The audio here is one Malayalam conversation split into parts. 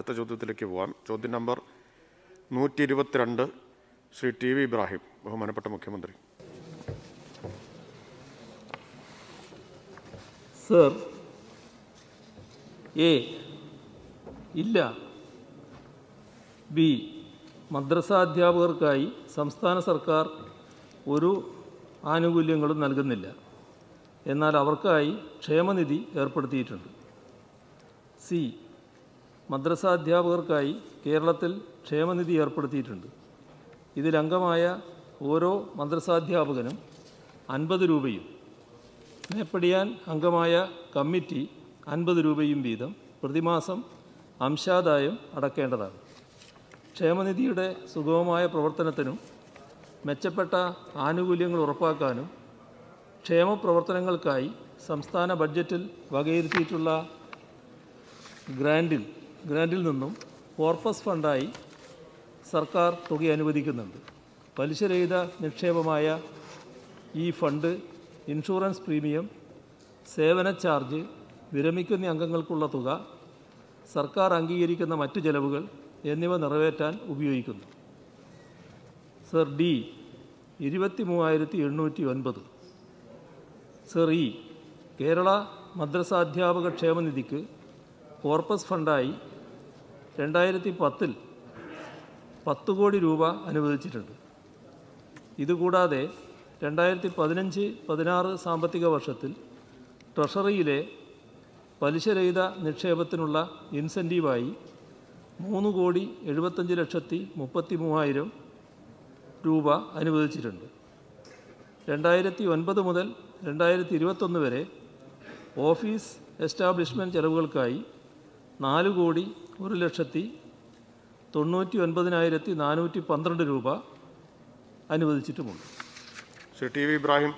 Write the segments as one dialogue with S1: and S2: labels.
S1: അടുത്ത ചോദ്യത്തിലേക്ക് പോവാം ചോദ്യം നമ്പർ നൂറ്റി ഇരുപത്തിരണ്ട് ശ്രീ ടി വി ഇബ്രാഹിം ബഹുമാനപ്പെട്ട മുഖ്യമന്ത്രി
S2: സർ എ ഇല്ല ബി മദ്രസാധ്യാപകർക്കായി സംസ്ഥാന സർക്കാർ ഒരു ആനുകൂല്യങ്ങളും നൽകുന്നില്ല എന്നാൽ അവർക്കായി ക്ഷേമനിധി ഏർപ്പെടുത്തിയിട്ടുണ്ട് സി മദ്രസാധ്യാപകർക്കായി കേരളത്തിൽ ക്ഷേമനിധി ഏർപ്പെടുത്തിയിട്ടുണ്ട് ഇതിലംഗമായ ഓരോ മദ്രസാധ്യാപകനും അൻപത് രൂപയും മേപ്പടിയാൻ അംഗമായ കമ്മിറ്റി അൻപത് രൂപയും വീതം പ്രതിമാസം അംശാദായം അടക്കേണ്ടതാണ് ക്ഷേമനിധിയുടെ സുഗമമായ പ്രവർത്തനത്തിനും മെച്ചപ്പെട്ട ആനുകൂല്യങ്ങൾ ഉറപ്പാക്കാനും ക്ഷേമ പ്രവർത്തനങ്ങൾക്കായി സംസ്ഥാന ബഡ്ജറ്റിൽ വകയിരുത്തിയിട്ടുള്ള ഗ്രാൻഡിൽ ഗ്രാൻഡിൽ നിന്നും കോർപ്പസ് ഫണ്ടായി സർക്കാർ തുക അനുവദിക്കുന്നുണ്ട് പലിശരഹിത നിക്ഷേപമായ ഈ ഫണ്ട് ഇൻഷുറൻസ് പ്രീമിയം സേവന ചാർജ് വിരമിക്കുന്ന അംഗങ്ങൾക്കുള്ള തുക സർക്കാർ അംഗീകരിക്കുന്ന മറ്റു ചെലവുകൾ എന്നിവ നിറവേറ്റാൻ ഉപയോഗിക്കുന്നു സർ ഡി ഇരുപത്തി മൂവായിരത്തി എണ്ണൂറ്റി ഒൻപത് സർ ഇ കേരള മദ്രസാധ്യാപക ക്ഷേമനിധിക്ക് കോർപ്പസ് ഫണ്ടായി രണ്ടായിരത്തി പത്തിൽ പത്ത് കോടി രൂപ അനുവദിച്ചിട്ടുണ്ട് ഇതുകൂടാതെ രണ്ടായിരത്തി പതിനഞ്ച് പതിനാറ് സാമ്പത്തിക വർഷത്തിൽ ട്രഷറിയിലെ പലിശരഹിത നിക്ഷേപത്തിനുള്ള ഇൻസെൻറ്റീവായി മൂന്ന് കോടി എഴുപത്തഞ്ച് ലക്ഷത്തി മുപ്പത്തി മൂവായിരം രൂപ അനുവദിച്ചിട്ടുണ്ട് രണ്ടായിരത്തി ഒൻപത് മുതൽ രണ്ടായിരത്തി ഇരുപത്തൊന്ന് വരെ ഓഫീസ് എസ്റ്റാബ്ലിഷ്മെൻറ്റ് ചെലവുകൾക്കായി നാല് കോടി ഒരു ലക്ഷത്തി തൊണ്ണൂറ്റി ഒൻപതിനായിരത്തി നാനൂറ്റി പന്ത്രണ്ട് രൂപ അനുവദിച്ചിട്ടുമുണ്ട്
S1: Shri T V Ibrahim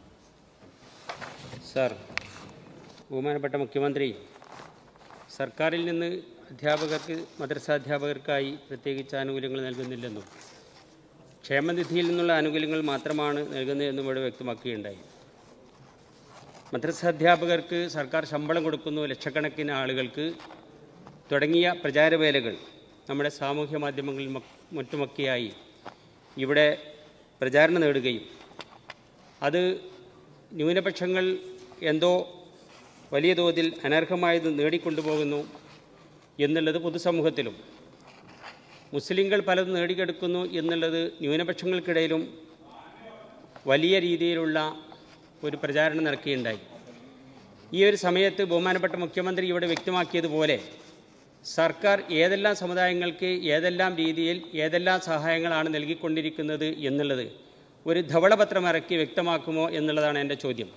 S3: sir ബഹുമാനപ്പെട്ട മുഖ്യമന്ത്രി സർക്കാരിൽ നിന്ന് അധ്യാപകർക്ക് മദ്രസാധ്യാപകർക്കായി പ്രത്യേകിച്ച് ആനുകൂല്യങ്ങൾ നൽകുന്നില്ലെന്നും ക്ഷേമനിധിയിൽ നിന്നുള്ള ആനുകൂല്യങ്ങൾ മാത്രമാണ് നൽകുന്നതെന്നും ഇവിടെ വ്യക്തമാക്കുകയുണ്ടായി മദ്രസാധ്യാപകർക്ക് സർക്കാർ ശമ്പളം കൊടുക്കുന്നു ലക്ഷക്കണക്കിന് ആളുകൾക്ക് തുടങ്ങിയ പ്രചാരവേലകൾ നമ്മുടെ സാമൂഹ്യ മാധ്യമങ്ങളിൽ മ- മറ്റുമൊക്കെയായി ഇവിടെ പ്രചാരണം നേടുകയും അത് ന്യൂനപക്ഷങ്ങൾ എന്തോ വലിയ തോതിൽ അനർഹമായത് നേടിക്കൊണ്ടുപോകുന്നു എന്നുള്ളത് പൊതുസമൂഹത്തിലും മുസ്ലിങ്ങൾ പലതും നേടിക്കെടുക്കുന്നു എന്നുള്ളത് ന്യൂനപക്ഷങ്ങൾക്കിടയിലും വലിയ രീതിയിലുള്ള ഒരു പ്രചാരണം നടക്കുകയുണ്ടായി ഈ ഒരു സമയത്ത് ബഹുമാനപ്പെട്ട മുഖ്യമന്ത്രി ഇവിടെ വ്യക്തമാക്കിയതുപോലെ സർക്കാർ ഏതെല്ലാം സമുദായങ്ങൾക്ക് ഏതെല്ലാം രീതിയിൽ ഏതെല്ലാം സഹായങ്ങളാണ് നൽകിക്കൊണ്ടിരിക്കുന്നത് എന്നുള്ളത് ഒരു ധവളപത്രം ഇറക്കി വ്യക്തമാക്കുമോ എന്നുള്ളതാണ് എൻ്റെ ചോദ്യം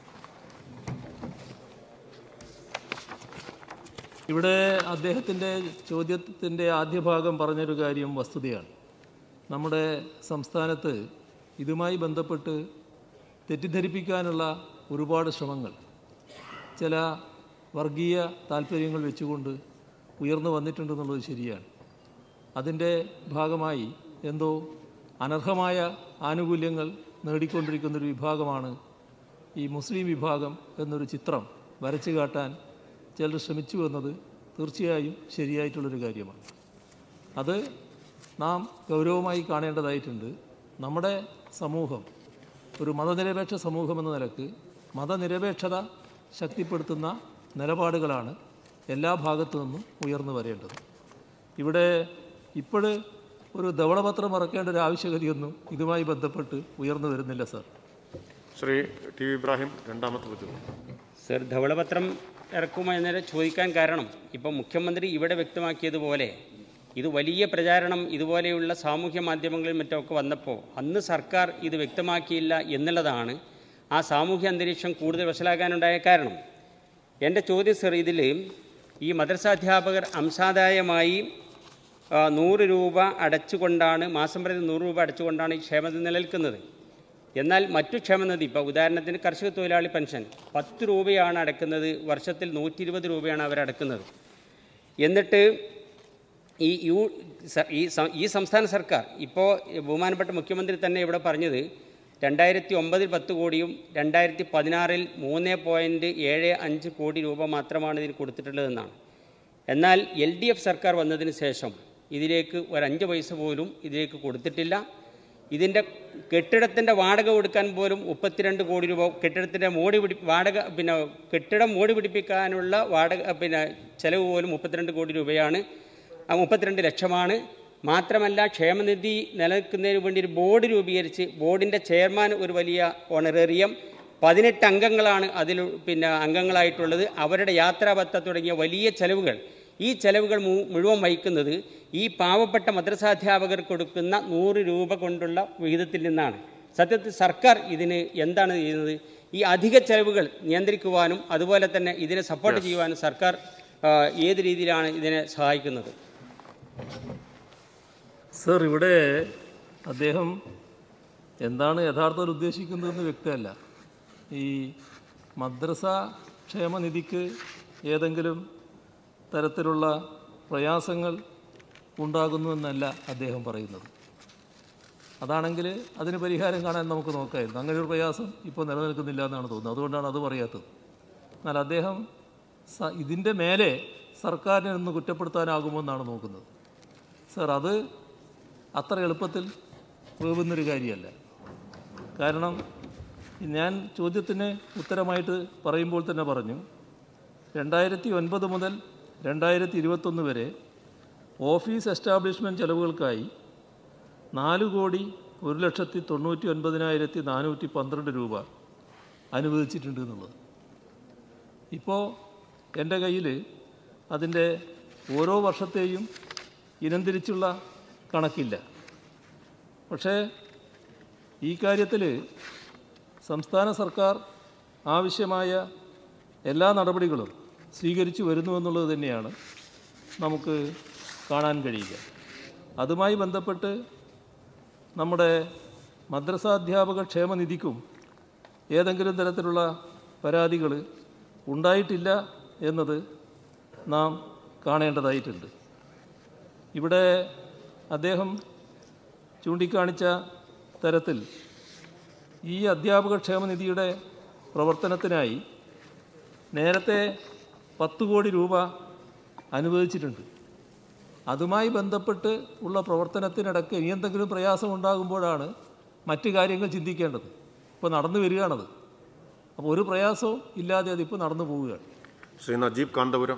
S2: ഇവിടെ അദ്ദേഹത്തിൻ്റെ ചോദ്യത്തിൻ്റെ ആദ്യ ഭാഗം പറഞ്ഞൊരു കാര്യം വസ്തുതയാണ് നമ്മുടെ സംസ്ഥാനത്ത് ഇതുമായി ബന്ധപ്പെട്ട് തെറ്റിദ്ധരിപ്പിക്കാനുള്ള ഒരുപാട് ശ്രമങ്ങൾ ചില വർഗീയ താല്പര്യങ്ങൾ വെച്ചുകൊണ്ട് ഉയർന്നു വന്നിട്ടുണ്ടെന്നുള്ളത് ശരിയാണ് അതിൻ്റെ ഭാഗമായി എന്തോ അനർഹമായ ആനുകൂല്യങ്ങൾ നേടിക്കൊണ്ടിരിക്കുന്നൊരു വിഭാഗമാണ് ഈ മുസ്ലിം വിഭാഗം എന്നൊരു ചിത്രം വരച്ചു കാട്ടാൻ ചിലർ ശ്രമിച്ചു എന്നത് തീർച്ചയായും ശരിയായിട്ടുള്ളൊരു കാര്യമാണ് അത് നാം ഗൗരവമായി കാണേണ്ടതായിട്ടുണ്ട് നമ്മുടെ സമൂഹം ഒരു മതനിരപേക്ഷ സമൂഹം എന്ന നിലക്ക് മതനിരപേക്ഷത ശക്തിപ്പെടുത്തുന്ന നിലപാടുകളാണ് എല്ലാ ഭാഗത്തു നിന്നും ഉയർന്നു വരേണ്ടത് ഇവിടെ ഇപ്പോൾ ഒരു ധവളപത്രം ഇറക്കേണ്ട ഒരു ആവശ്യകതയൊന്നും ഇതുമായി ബന്ധപ്പെട്ട് ഉയർന്നു വരുന്നില്ല sir
S1: Shri T V Ibrahim രണ്ടാമത്തെ ചോദ്യം
S3: സർ ധവളപത്രം ഇറക്കുമോ എന്നേരം ചോദിക്കാൻ കാരണം ഇപ്പം മുഖ്യമന്ത്രി ഇവിടെ വ്യക്തമാക്കിയതുപോലെ ഇത് വലിയ പ്രചാരണം ഇതുപോലെയുള്ള സാമൂഹ്യ മാധ്യമങ്ങളിൽ മറ്റൊക്കെ വന്നപ്പോൾ അന്ന് സർക്കാർ ഇത് വ്യക്തമാക്കിയില്ല എന്നുള്ളതാണ് ആ സാമൂഹ്യ അന്തരീക്ഷം കൂടുതൽ വഷളാക്കാനുണ്ടായ കാരണം എൻ്റെ ചോദ്യം സർ ഇതിൽ ഈ മദ്രസാധ്യാപകർ അംശാദായമായി ആ, നൂറ് രൂപ അടച്ചുകൊണ്ടാണ് മാസം പ്രതി നൂറ് രൂപ അടച്ചുകൊണ്ടാണ് ഈ ക്ഷേമനിധി നിലനിൽക്കുന്നത് എന്നാൽ മറ്റു ക്ഷേമനിധി ഇപ്പോൾ ഉദാഹരണത്തിന് കർഷക തൊഴിലാളി പെൻഷൻ പത്ത് രൂപയാണ് അടക്കുന്നത് വർഷത്തിൽ നൂറ്റി ഇരുപത് രൂപയാണ് അവരടക്കുന്നത് എന്നിട്ട് ഈ യു സ- ഈ സം- ഈ സംസ്ഥാന സർക്കാർ ഇപ്പോൾ ബഹുമാനപ്പെട്ട മുഖ്യമന്ത്രി തന്നെ ഇവിടെ പറഞ്ഞത് രണ്ടായിരത്തി ഒമ്പതിൽ പത്ത് കോടിയും രണ്ടായിരത്തി പതിനാറിൽ മൂന്ന് പോയിൻറ്റ് ഏഴ് അഞ്ച് കോടി രൂപ മാത്രമാണ് ഇതിന് കൊടുത്തിട്ടുള്ളതെന്നാണ് എന്നാൽ എൽ ഡി എഫ് സർക്കാർ വന്നതിന് ശേഷം ഇതിലേക്ക് ഒരു അഞ്ച് പൈസ പോലും ഇതിലേക്ക് കൊടുത്തിട്ടില്ല ഇതിൻ്റെ കെട്ടിടത്തിൻ്റെ വാടക കൊടുക്കാൻ പോലും മുപ്പത്തിരണ്ട് കോടി രൂപ കെട്ടിടത്തിൻ്റെ മോടി പിടി വാടക പിന്നെ കെട്ടിടം മോടി പിടിപ്പിക്കാനുള്ള വാടക പിന്നെ ചെലവ് പോലും മുപ്പത്തിരണ്ട് കോടി രൂപയാണ് ആ മുപ്പത്തിരണ്ട് ലക്ഷമാണ് മാത്രമല്ല ക്ഷേമനിധി നിലനിൽക്കുന്നതിന് വേണ്ടി ഒരു ബോർഡ് രൂപീകരിച്ച് ബോർഡിൻ്റെ ചെയർമാൻ ഒരു വലിയ ഓണറേറിയം പതിനെട്ട് അംഗങ്ങളാണ് അതിൽ പിന്നെ അംഗങ്ങളായിട്ടുള്ളത് അവരുടെ യാത്രാഭത്ത തുടങ്ങിയ വലിയ ചെലവുകൾ ഈ ചെലവുകൾ മു- മുഴുവൻ വഹിക്കുന്നത് ഈ പാവപ്പെട്ട മദ്രസാധ്യാപകർക്ക് കൊടുക്കുന്ന നൂറ് രൂപ കൊണ്ടുള്ള വിഹിതത്തിൽ നിന്നാണ് സത്യത്തിൽ സർക്കാർ ഇതിന് എന്താണ് ചെയ്യുന്നത് ഈ അധിക ചെലവുകൾ നിയന്ത്രിക്കുവാനും അതുപോലെ തന്നെ ഇതിനെ സപ്പോർട്ട് ചെയ്യുവാനും സർക്കാർ ആ, ഏത് രീതിയിലാണ് ഇതിനെ സഹായിക്കുന്നത്
S2: സർ ഇവിടെ അദ്ദേഹം എന്താണ് യഥാർത്ഥത്തിൽ ഉദ്ദേശിക്കുന്നതെന്ന് വ്യക്തമല്ല ഈ മദ്രസ ക്ഷേമനിധിക്ക് ഏതെങ്കിലും തരത്തിലുള്ള പ്രയാസങ്ങൾ ഉണ്ടാകുന്നുവെന്നല്ല അദ്ദേഹം പറയുന്നത് അതാണെങ്കിൽ അതിന് പരിഹാരം കാണാൻ നമുക്ക് നോക്കായിരുന്നു അങ്ങനെ ഒരു പ്രയാസം ഇപ്പോൾ നിലനിൽക്കുന്നില്ല എന്നാണ് തോന്നുന്നത് അതുകൊണ്ടാണ് അത് പറയാത്തത് എന്നാൽ അദ്ദേഹം സ ഇതിൻ്റെ മേലെ സർക്കാരിനെ ഒന്ന് കുറ്റപ്പെടുത്താനാകുമെന്നാണ് നോക്കുന്നത് സർ അത് അത്ര എളുപ്പത്തിൽ പോകുന്നൊരു കാര്യമല്ല കാരണം ഞാൻ ചോദ്യത്തിന് ഉത്തരമായിട്ട് പറയുമ്പോൾ തന്നെ പറഞ്ഞു രണ്ടായിരത്തി ഒൻപത് മുതൽ രണ്ടായിരത്തി ഇരുപത്തൊന്ന് വരെ ഓഫീസ് എസ്റ്റാബ്ലിഷ്മെൻറ്റ് ചെലവുകൾക്കായി നാല് കോടി ഒരു ലക്ഷത്തി തൊണ്ണൂറ്റി ഒൻപതിനായിരത്തി നാനൂറ്റി പന്ത്രണ്ട് രൂപ അനുവദിച്ചിട്ടുണ്ട് എന്നുള്ളത് ഇപ്പോൾ എൻ്റെ കയ്യിൽ അതിൻ്റെ ഓരോ വർഷത്തെയും ഇനം തിരിച്ചുള്ള കണക്കില്ല പക്ഷേ ഈ കാര്യത്തിൽ സംസ്ഥാന സർക്കാർ ആവശ്യമായ എല്ലാ നടപടികളും സ്വീകരിച്ചു വരുന്നു എന്നുള്ളത് തന്നെയാണ് നമുക്ക് കാണാൻ കഴിയുക അതുമായി ബന്ധപ്പെട്ട് നമ്മുടെ മദ്രസാധ്യാപക ക്ഷേമനിധിക്കും ഏതെങ്കിലും തരത്തിലുള്ള പരാതികൾ ഉണ്ടായിട്ടില്ല എന്നത് നാം കാണേണ്ടതായിട്ടുണ്ട് ഇവിടെ അദ്ദേഹം ചൂണ്ടിക്കാണിച്ച തരത്തിൽ ഈ അധ്യാപക ക്ഷേമനിധിയുടെ പ്രവർത്തനത്തിനായി നേരത്തെ പത്ത് കോടി രൂപ അനുവദിച്ചിട്ടുണ്ട് അതുമായി ബന്ധപ്പെട്ട് ഉള്ള പ്രവർത്തനത്തിനിടയ്ക്ക് ഇനി എന്തെങ്കിലും പ്രയാസം ഉണ്ടാകുമ്പോഴാണ് മറ്റു കാര്യങ്ങൾ ചിന്തിക്കേണ്ടത് ഇപ്പോൾ നടന്നു വരികയാണത് അപ്പോൾ ഒരു പ്രയാസവും ഇല്ലാതെ അതിപ്പോൾ നടന്നു പോവുകയാണ്
S1: ശ്രീ നജീബ് കാന്തപുരം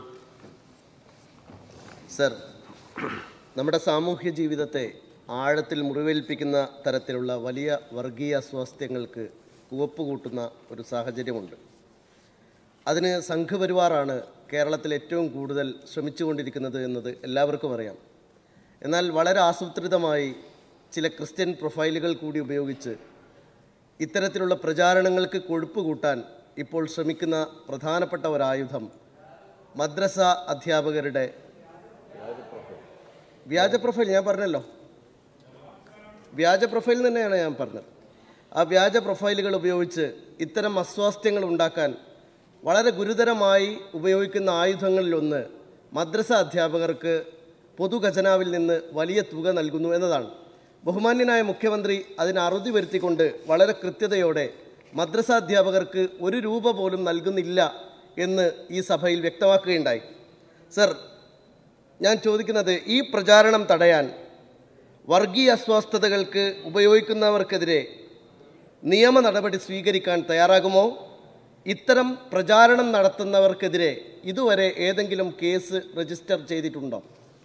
S4: സർ നമ്മുടെ സാമൂഹ്യ ജീവിതത്തെ ആഴത്തിൽ മുറിവേൽപ്പിക്കുന്ന തരത്തിലുള്ള വലിയ വർഗീയ സ്വാസ്ഥ്യങ്ങൾക്ക് ഉവപ്പ് കൂട്ടുന്ന ഒരു സാഹചര്യമുണ്ട് അതിന് സംഘപരിവാറാണ് കേരളത്തിൽ ഏറ്റവും കൂടുതൽ ശ്രമിച്ചുകൊണ്ടിരിക്കുന്നത് എന്നത് എല്ലാവർക്കും അറിയാം എന്നാൽ വളരെ ആസൂത്രിതമായി ചില ക്രിസ്ത്യൻ പ്രൊഫൈലുകൾ കൂടി ഉപയോഗിച്ച് ഇത്തരത്തിലുള്ള പ്രചാരണങ്ങൾക്ക് കൊഴുപ്പ് കൂട്ടാൻ ഇപ്പോൾ ശ്രമിക്കുന്ന പ്രധാനപ്പെട്ട ഒരായുധം മദ്രസ അധ്യാപകരുടെ വ്യാജ പ്രൊഫൈൽ ഞാൻ പറഞ്ഞല്ലോ വ്യാജ പ്രൊഫൈൽ തന്നെയാണ് ഞാൻ പറഞ്ഞത് ആ വ്യാജ പ്രൊഫൈലുകൾ ഉപയോഗിച്ച് ഇത്തരം അസ്വാസ്ഥ്യങ്ങൾ ഉണ്ടാക്കാൻ വളരെ ഗുരുതരമായി ഉപയോഗിക്കുന്ന ആയുധങ്ങളിലൊന്ന് മദ്രസ അധ്യാപകർക്ക് പൊതുഖജനാവിൽ നിന്ന് വലിയ തുക നൽകുന്നു എന്നതാണ് ബഹുമാന്യനായ മുഖ്യമന്ത്രി അതിന് അറുതി വരുത്തിക്കൊണ്ട് വളരെ കൃത്യതയോടെ മദ്രസ അധ്യാപകർക്ക് ഒരു രൂപ പോലും നൽകുന്നില്ല എന്ന് ഈ സഭയിൽ വ്യക്തമാക്കുകയുണ്ടായി സർ ഞാൻ ചോദിക്കുന്നത് ഈ പ്രചാരണം തടയാൻ വർഗീയ അസ്വസ്ഥതകൾക്ക് ഉപയോഗിക്കുന്നവർക്കെതിരെ നിയമ നടപടി സ്വീകരിക്കാൻ തയ്യാറാകുമോ ഇത്തരം പ്രചാരണം നടത്തുന്നവർക്കെതിരെ ഇതുവരെ ഏതെങ്കിലും കേസ് രജിസ്റ്റർ ചെയ്തിട്ടുണ്ടോ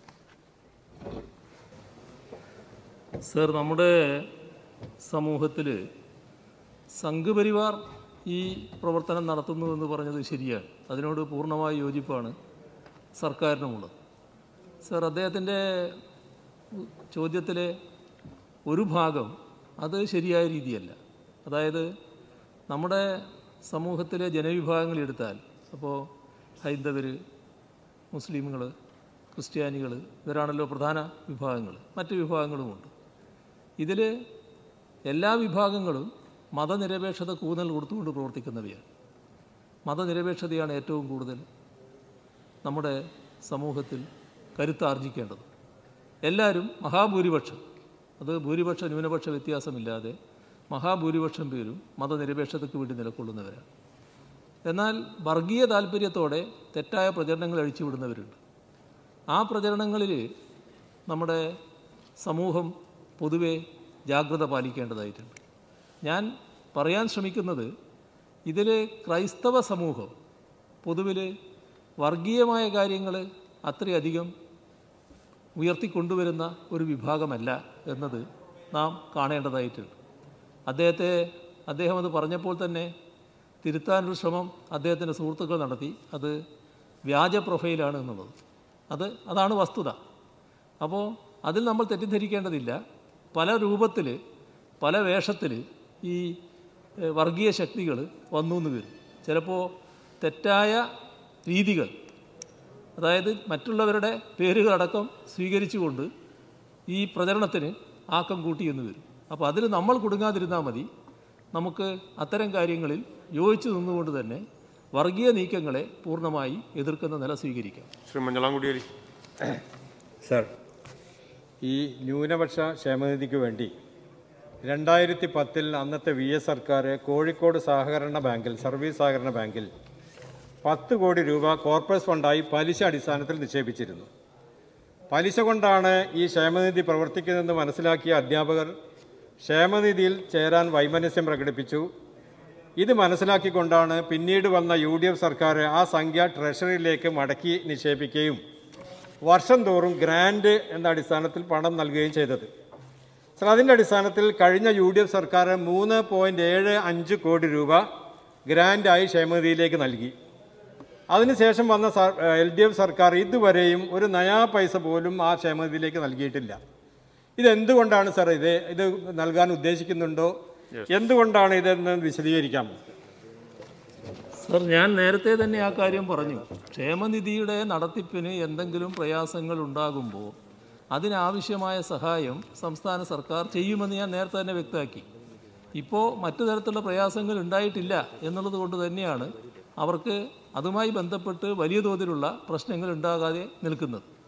S2: സർ നമ്മുടെ സമൂഹത്തിൽ സംഘപരിവാർ ഈ പ്രവർത്തനം നടത്തുന്നു എന്ന് പറഞ്ഞത് ശരിയാണ് അതിനോട് പൂർണ്ണമായ യോജിപ്പാണ് സർക്കാരിനുമുള്ളത് സർ അദ്ദേഹത്തിൻ്റെ ചോദ്യത്തിലെ ഒരു ഭാഗം അത് ശരിയായ രീതിയല്ല അതായത് നമ്മുടെ സമൂഹത്തിലെ ജനവിഭാഗങ്ങൾ എടുത്താൽ അപ്പോൾ ഹൈന്ദവർ മുസ്ലിമുകൾ ക്രിസ്ത്യാനികൾ ഇവരാണല്ലോ പ്രധാന വിഭാഗങ്ങൾ മറ്റ് വിഭാഗങ്ങളുമുണ്ട് ഇതിൽ എല്ലാ വിഭാഗങ്ങളും മതനിരപേക്ഷത കൂന്നൽ കൊടുത്തുകൊണ്ട് പ്രവർത്തിക്കുന്നവയാണ് മതനിരപേക്ഷതയാണ് ഏറ്റവും കൂടുതൽ നമ്മുടെ സമൂഹത്തിൽ കരുത്താർജിക്കേണ്ടത് എല്ലാവരും മഹാഭൂരിപക്ഷം അത് ഭൂരിപക്ഷ ന്യൂനപക്ഷ വ്യത്യാസമില്ലാതെ മഹാഭൂരിപക്ഷം പേരും മതനിരപേക്ഷതയ്ക്ക് വേണ്ടി നിലകൊള്ളുന്നവരാണ് എന്നാൽ വർഗീയ താല്പര്യത്തോടെ തെറ്റായ പ്രചരണങ്ങൾ അഴിച്ചുവിടുന്നവരുണ്ട് ആ പ്രചരണങ്ങളിൽ നമ്മുടെ സമൂഹം പൊതുവെ ജാഗ്രത പാലിക്കേണ്ടതായിട്ടുണ്ട് ഞാൻ പറയാൻ ശ്രമിക്കുന്നത് ഇതിൽ ക്രൈസ്തവ സമൂഹം പൊതുവിൽ വർഗീയമായ കാര്യങ്ങൾ അത്രയധികം ഉയർത്തിക്കൊണ്ടുവരുന്ന ഒരു വിഭാഗമല്ല എന്നത് നാം കാണേണ്ടതായിട്ടുണ്ട് അദ്ദേഹത്തെ അദ്ദേഹം അത് പറഞ്ഞപ്പോൾ തന്നെ തിരുത്താനൊരു ശ്രമം അദ്ദേഹത്തിൻ്റെ സുഹൃത്തുക്കൾ നടത്തി അത് വ്യാജ പ്രൊഫൈലാണ് എന്നുള്ളത് അത് അതാണ് വസ്തുത അപ്പോൾ അതിൽ നമ്മൾ തെറ്റിദ്ധരിക്കേണ്ടതില്ല പല രൂപത്തിൽ പല വേഷത്തിൽ ഈ ഏഹ്, വർഗീയ ശക്തികൾ വന്നു എന്ന് വരും ചിലപ്പോൾ തെറ്റായ രീതികൾ അതായത് മറ്റുള്ളവരുടെ പേരുകളടക്കം സ്വീകരിച്ചുകൊണ്ട് ഈ പ്രചരണത്തിന് ആക്കം കൂട്ടി എന്ന് വരും അപ്പോൾ അതിൽ നമ്മൾ കുടുങ്ങാതിരുന്നാൽ മതി നമുക്ക് അത്തരം കാര്യങ്ങളിൽ യോജിച്ചു നിന്നുകൊണ്ട് തന്നെ വർഗീയ നീക്കങ്ങളെ പൂർണ്ണമായി എതിർക്കുന്ന നില സ്വീകരിക്കാം
S1: ശ്രീ മഞ്ഞളാംകുടിയേരി
S5: സർ ഈ ന്യൂനപക്ഷ ക്ഷേമനിധിക്ക് വേണ്ടി രണ്ടായിരത്തി പത്തിൽ അന്നത്തെ വി എസ് സർക്കാർ കോഴിക്കോട് സഹകരണ ബാങ്കിൽ സർവീസ് സഹകരണ ബാങ്കിൽ പത്ത് കോടി രൂപ കോർപ്പറേറ്റ് ഫണ്ടായി പലിശ അടിസ്ഥാനത്തിൽ നിക്ഷേപിച്ചിരുന്നു പലിശ കൊണ്ടാണ് ഈ ക്ഷേമനിധി പ്രവർത്തിക്കുന്നതെന്ന് മനസ്സിലാക്കിയ അധ്യാപകർ ക്ഷേമനിധിയിൽ ചേരാൻ വൈമനസ്യം പ്രകടിപ്പിച്ചു ഇത് മനസ്സിലാക്കിക്കൊണ്ടാണ് പിന്നീട് വന്ന യു ഡി എഫ് സർക്കാർ ആ സംഖ്യ ട്രഷറിയിലേക്ക് മടക്കി നിക്ഷേപിക്കുകയും വർഷം തോറും ഗ്രാൻഡ് എന്ന അടിസ്ഥാനത്തിൽ പണം നൽകുകയും ചെയ്തത് സർ അതിൻ്റെ അടിസ്ഥാനത്തിൽ കഴിഞ്ഞ യു ഡി എഫ് സർക്കാർ മൂന്ന് പോയിൻറ്റ് ഏഴ് അഞ്ച് കോടി രൂപ ഗ്രാൻഡായി ക്ഷേമനിധിയിലേക്ക് നൽകി അതിനുശേഷം വന്ന എൽ ഡി എഫ് സർക്കാർ ഇതുവരെയും ഒരു നയാ പൈസ പോലും ആ ക്ഷേമനിധിയിലേക്ക് നൽകിയിട്ടില്ല ഇതെന്തുകൊണ്ടാണ് സാർ ഇത് ഇത് നൽകാൻ ഉദ്ദേശിക്കുന്നുണ്ടോ എന്തുകൊണ്ടാണ് ഇതെന്ന് വിശദീകരിക്കാമോ
S2: സർ ഞാൻ നേരത്തെ തന്നെ ആ കാര്യം പറഞ്ഞു ക്ഷേമനിധിയുടെ നടത്തിപ്പിന് എന്തെങ്കിലും പ്രയാസങ്ങൾ ഉണ്ടാകുമ്പോൾ അതിനാവശ്യമായ സഹായം സംസ്ഥാന സർക്കാർ ചെയ്യുമെന്ന് ഞാൻ നേരത്തെ തന്നെ വ്യക്തമാക്കി ഇപ്പോൾ മറ്റു തരത്തിലുള്ള പ്രയാസങ്ങൾ ഉണ്ടായിട്ടില്ല എന്നുള്ളത് കൊണ്ട് തന്നെയാണ് അവർക്ക് അതുമായി ബന്ധപ്പെട്ട് വലിയ തോതിലുള്ള പ്രശ്നങ്ങൾ ഉണ്ടാകാതെ നിൽക്കുന്നത്